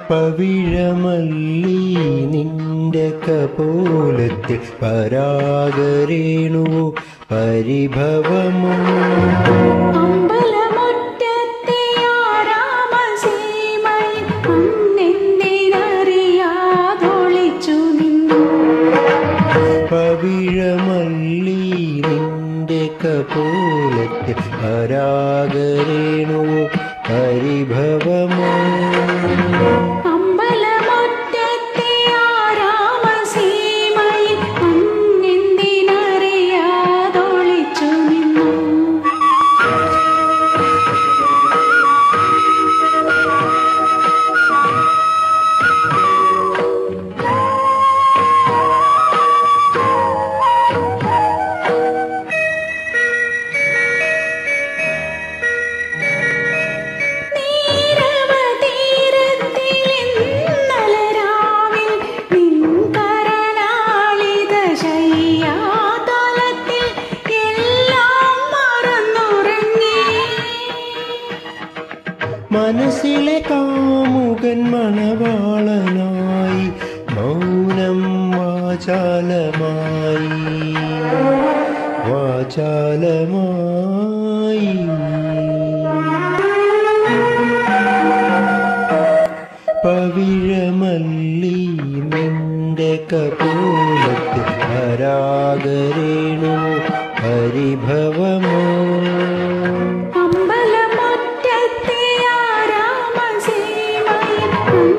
പവിഴമല്ലി നിന്റെ കപോലത്തിൽ പരാഗരേണുവോ പരിഭവമോ അമ്പലമുറ്റത്തെ ആരാമസീമയിൽ അന്നെന്തിനറിയാതൊളിച്ചു നിന്നു പവിഴമല്ലി നിന്റെ കപോലത്തിൽ പരാഗരേണുവോ പരിഭവമോ അമ്പലമുറ്റത്തെ ആരാമസീമയിൽ അന്നെന്തിനറിയാതൊളിച്ചു നിന്നു നീരവതീരത്തിലിന്നലരാവിൽ നിൻകരനാളിത ശയ്യാതലത്തിൽ എല്ലാം മറന്നുറങ്ങി മനസ്സിലെ കാമുകൻ മണവാളനായി മൗനം വാചാലമായി വാചാലമായി പവിഴമല്ലി നിന്റെ കപോലത്തിൽ പരാഗരേണു പരിഭവമോ അമ്പലമുറ്റത്തെ ആരാമസീമയിൽ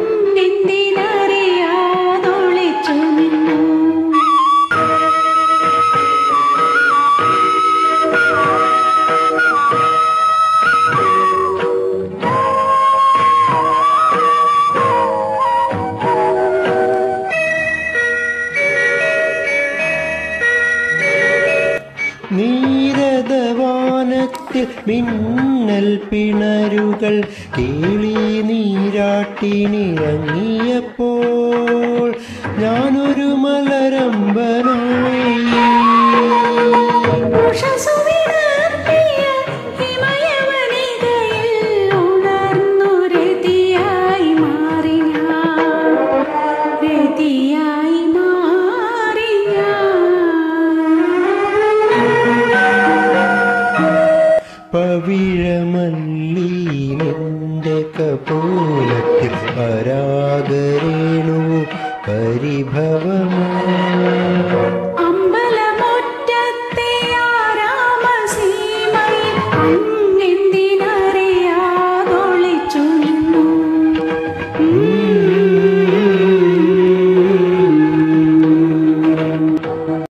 അന്നെന്തിനറിയാതൊളിച്ചു നിന്നു നീരദവാനത്തിൽ മിന്നൽ പിണരുകൾ കേളി നീരാട്ടിനിറങ്ങിയപ്പോൾ ഞാനൊരു മലരമ്പനായി ഉഷസുവിടർത്തിയ ഹിമയവനിതയിൽ ഉണർന്നു രതിയായി മാറി ഞാൻ. രതിയായി മാറി പവിഴമല്ലി നിന്റെ കപോലത്തിൽ പരാഗരേണു പരിഭവമോ അമ്പലമുറ്റത്തെ ആരാമസീമയിൽ